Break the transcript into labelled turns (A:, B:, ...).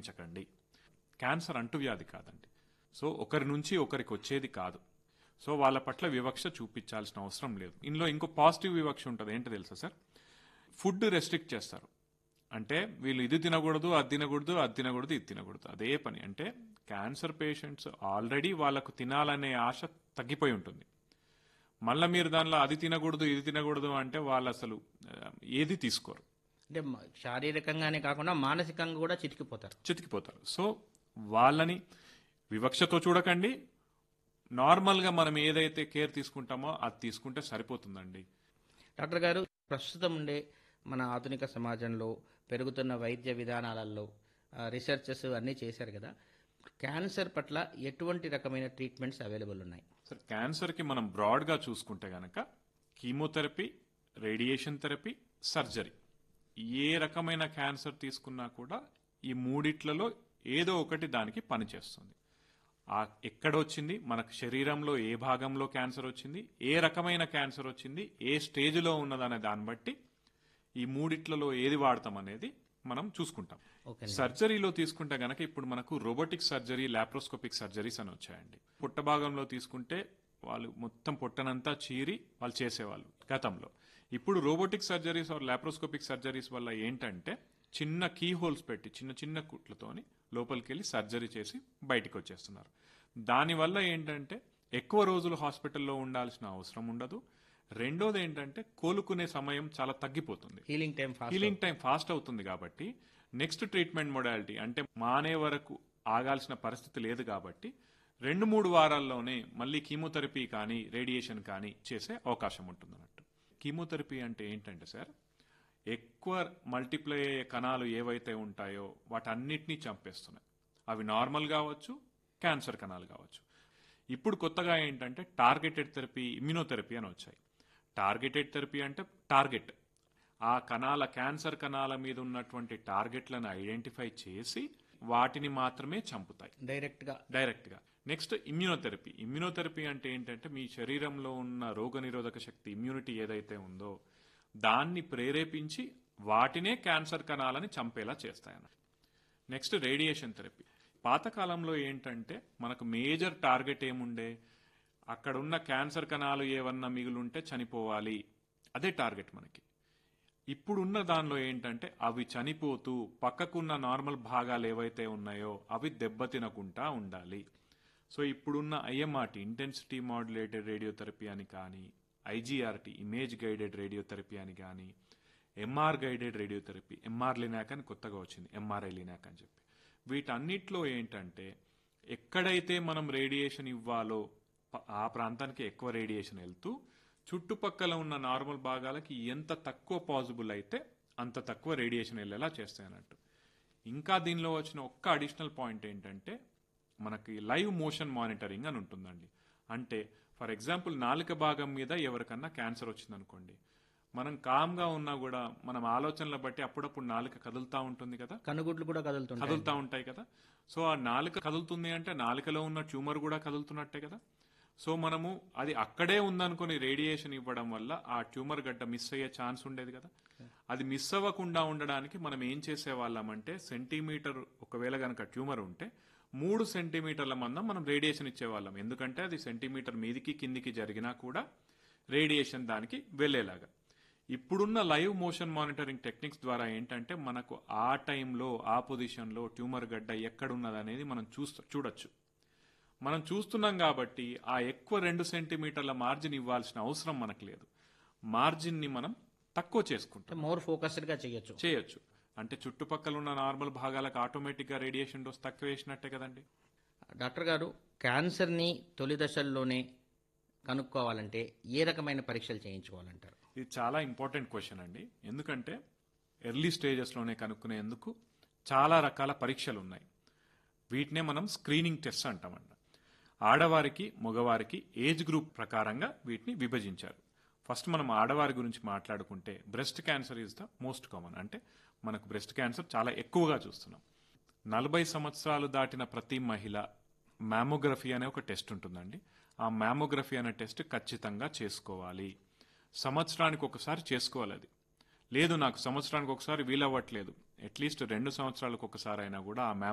A: చూపించకండి cancer అంటువ్యాధి కాదండి so ఒకరి నుంచి ఒకరికి వచ్చేది కాదు సో వాళ్ళ పట్ల వివక్ష చూపించాల్సిన అవసరం లేదు ఇందులో ఇంకో పాజిటివ్ వివక్ష ఉంటుంది ఏంటో తెలుసా సార్ ఫుడ్ రెస్ట్రిక్ట్ చేస్తారు అంటే వీళ్ళు ఇది తినకూడదు అది తినకూడదు అది తినకూడదు ఇది తినకూడదు అదే పని అంటే క్యాన్సర్ పేషెంట్స్ ఆల్రెడీ వాళ్ళకు తినాలనే ఆశ తగ్గిపోయి ఉంటుంది మళ్ళీ మీరు దానిలో అది తినకూడదు ఇది తినకూడదు అంటే వాళ్ళు అసలు ఆ, ఏది తీసుకోరు
B: అంటే మ- శారీరకంగానే కాకుండా మానసికంగా కూడా చితికిపోతారు
A: చితికిపోతారు సో వాళ్ళని వివక్షతో చూడకండి నార్మల్గా మనం ఏదైతే కేర్ తీసుకుంటామో అది తీసుకుంటే సరిపోతుందండి
B: డాక్టర్ గారు ప్రస్తుతం ఉండే మన ఆధునిక సమాజంలో పెరుగుతున్న వైద్య విధానాలలో రీసెర్చెస్ అన్నీ చేశారు కదా క్యాన్సర్ పట్ల ఎటువంటి రకమైన ట్రీట్మెంట్స్ అవైలబుల్ ఉన్నాయి
A: సార్ క్యాన్సర్కి మనం బ్రాడ్గా చూసుకుంటే గనక కీమోథెరపీ రేడియేషన్ థెరపీ సర్జరీ ఏ రకమైన క్యాన్సర్ తీసుకున్నా కూడా ఈ మూడిట్లలో ఏదో ఒకటి దానికి పనిచేస్తుంది ఆ ఎక్కడ వచ్చింది మనకు శరీరంలో ఏ భాగంలో క్యాన్సర్ వచ్చింది ఏ రకమైన క్యాన్సర్ వచ్చింది ఏ స్టేజ్లో ఉన్నదనే దాన్ని బట్టి ఈ మూడిట్లలో ఏది వాడతాం అనేది మనం చూసుకుంటాం
B: ఓకే
A: సర్జరీలో తీసుకుంటే గనక ఇప్పుడు మనకు రోబోటిక్ సర్జరీ లాప్రోస్కోపిక్ సర్జరీస్ అని వచ్చాయండి పుట్ట భాగంలో తీసుకుంటే వాళ్ళు మొత్తం పొట్టనంతా చీరి వాళ్ళు చేసేవాళ్ళు గతంలో ఇప్పుడు robotic surgeries or laparoscopic surgeries వల్ల ఏంటంటే చిన్న కీ హోల్స్ పెట్టి చిన్న చిన్న కుట్లతోని లోపలికి వెళ్ళి సర్జరీ చేసి బయటికి వచ్చేస్తున్నారు దానివల్ల ఏంటంటే ఎక్కువ రోజులు హాస్పిటల్లో ఉండాల్సిన అవసరం ఉండదు రెండోది ఏంటంటే కోలుకునే సమయం చాలా తగ్గిపోతుంది
B: healing time fast
A: healing time fast అవుతుంది కాబట్టి నెక్స్ట్ ట్రీట్మెంట్ మొడాలిటీ అంటే మానే వరకు ఆగాల్సిన పరిస్థితి లేదు కాబట్టి రెండు మూడు వారాల్లోనే మళ్ళీ కీమోథెరపీ కానీ రేడియేషన్ కానీ చేసే అవకాశం ఉంటుంది అన్నట్టు కీమోథెరపీ అంటే ఏంటంటే సార్ ఎక్కువ మల్టిప్లై అయ్యే కణాలు ఏవైతే ఉంటాయో వాటన్నిటినీ చంపేస్తున్నాయి అవి నార్మల్ కావచ్చు క్యాన్సర్ కణాలు కావచ్చు ఇప్పుడు కొత్తగా ఏంటంటే టార్గెటెడ్ థెరపీ ఇమ్యునోథెరపీ అని వచ్చాయి టార్గెటెడ్ థెరపీ అంటే టార్గెట్ ఆ కణాల క్యాన్సర్ కణాల మీద ఉన్నటువంటి టార్గెట్లను ఐడెంటిఫై చేసి వాటిని మాత్రమే చంపుతాయి
B: డైరెక్ట్గా
A: డైరెక్ట్గా నెక్స్ట్ ఇమ్యూనోథెరపీ ఇమ్యూనోథెరపీ అంటే ఏంటంటే మీ శరీరంలో ఉన్న రోగనిరోధక శక్తి ఇమ్యూనిటీ ఏదైతే ఉందో దాన్ని ప్రేరేపించి వాటినే క్యాన్సర్ కణాలని చంపేలా చేస్తాయన్నమాట నెక్స్ట్ రేడియేషన్ థెరపీ పాతకాలంలో ఏంటంటే మనకు మేజర్ టార్గెట్ ఏముండే అక్కడ ఉన్న క్యాన్సర్ కణాలు ఏవన్నా మిగులుంటే చనిపోవాలి అదే టార్గెట్ మనకి ఇప్పుడున్న దానిలో ఏంటంటే అవి చనిపోతూ పక్కకున్న నార్మల్ భాగాలు ఏవైతే ఉన్నాయో అవి దెబ్బతినకుండా ఉండాలి సో ఇప్పుడున్న ఐఎంఆర్టీ ఇంటెన్సిటీ మాడ్యులేటెడ్ రేడియోథెరపీ అని కానీ ఐజీఆర్టీ ఇమేజ్ గైడెడ్ రేడియోథెరపీ అని కానీ MR guided radiotherapy MR linac అని కొత్తగా వచ్చింది ఎంఆర్ఐ లినాక్ అని చెప్పి వీటన్నిటిలో ఏంటంటే ఎక్కడైతే మనం రేడియేషన్ ఇవ్వాలో ప- ఆ ప్రాంతానికి ఎక్కువ రేడియేషన్ వెళ్తూ చుట్టుపక్కల ఉన్న నార్మల్ భాగాలకి ఎంత తక్కువ పాసిబుల్ అయితే అంత తక్కువ రేడియేషన్ వెళ్ళేలా చేస్తాయి అన్నట్టు ఇంకా దీనిలో వచ్చిన ఒక్క అడిషనల్ పాయింట్ ఏంటంటే మనకి లైవ్ మోషన్ మానిటరింగ్ అని ఉంటుందండి అంటే ఫర్ ఎగ్జాంపుల్ నాలుక భాగం మీద ఎవరికన్నా క్యాన్సర్ వచ్చిందనుకోండి మనం కామ్గా ఉన్నా కూడా మనం ఆలోచనల బట్టి అప్పుడప్పుడు నాలుక కదులుతూ ఉంటుంది కదా
B: కనుగుడ్లు కూడా కదులుతుంటాయి
A: కదులుతూ ఉంటాయి కదా సో ఆ నాలుక కదులుతుంది అంటే నాలుకలో ఉన్న ట్యూమర్ కూడా కదులుతున్నట్టే కదా సో మనము అది అక్కడే ఉందనుకుని రేడియేషన్ ఇవ్వడం వల్ల ఆ ట్యూమర్ గడ్డ మిస్ అయ్యే ఛాన్స్ ఉండేది కదా అది మిస్ అవ్వకుండా ఉండడానికి మనం ఏం చేసేవాళ్ళం అంటే సెంటీమీటర్ ఒకవేళ గనక ట్యూమర్ ఉంటే మూడు సెంటీమీటర్ల మందం మనం రేడియేషన్ ఇచ్చేవాళ్ళం ఎందుకంటే అది సెంటీమీటర్ మీదికి కిందికి జరిగినా కూడా రేడియేషన్ దానికి వెళ్ళేలాగా ఇప్పుడున్న లైవ్ మోషన్ మానిటరింగ్ టెక్నిక్స్ ద్వారా ఏంటంటే మనకు ఆ టైంలో ఆ పొజిషన్లో ట్యూమర్ గడ్డ ఎక్కడున్నది అనేది మనం చూస్తూ చూడొచ్చు మనం చూస్తున్నాం కాబట్టి ఆ ఎక్కువ రెండు సెంటీమీటర్ల మార్జిన్ ఇవ్వాల్సిన అవసరం మనకు లేదు మార్జిన్ని మనం తక్కువ చేసుకుంటాం
B: మోర్ ఫోకస్డ్గా చేయొచ్చు
A: చేయొచ్చు అంటే చుట్టుపక్కల ఉన్న నార్మల్ భాగాలకు ఆటోమేటిక్గా రేడియేషన్ డోస్ తక్కువ వేసినట్టే కదండి
B: డాక్టర్ గారు క్యాన్సర్ని తొలి దశల్లోనే కనుక్కోవాలంటే ఏ రకమైన పరీక్షలు చేయించుకోవాలంటారు
A: ఇది చాలా ఇంపార్టెంట్ క్వశ్చన్ అండి ఎందుకంటే ఎర్లీ స్టేజెస్లోనే కనుక్కునేందుకు చాలా రకాల పరీక్షలు ఉన్నాయి వీటినే మనం స్క్రీనింగ్ టెస్ట్ అంటామంట ఆడవారికి మగవారికి ఏజ్ గ్రూప్ ప్రకారంగా వీటిని విభజించారు ఫస్ట్ మనం ఆడవారి గురించి మాట్లాడుకుంటే breast cancer is the most common అంటే మనకు బ్రెస్ట్ క్యాన్సర్ చాలా ఎక్కువగా చూస్తున్నాం నలభై సంవత్సరాలు దాటిన ప్రతి మహిళ మ్యామోగ్రఫీ అనే ఒక టెస్ట్ ఉంటుందండి ఆ మ్యామోగ్రఫీ అనే టెస్ట్ ఖచ్చితంగా చేసుకోవాలి సంవత్సరానికి ఒకసారి చేసుకోవాలి అది లేదు నాకు సంవత్సరానికి ఒకసారి వీలవ్వట్లేదు అట్లీస్ట్ రెండు సంవత్సరాలకు ఒకసారి అయినా కూడా ఆ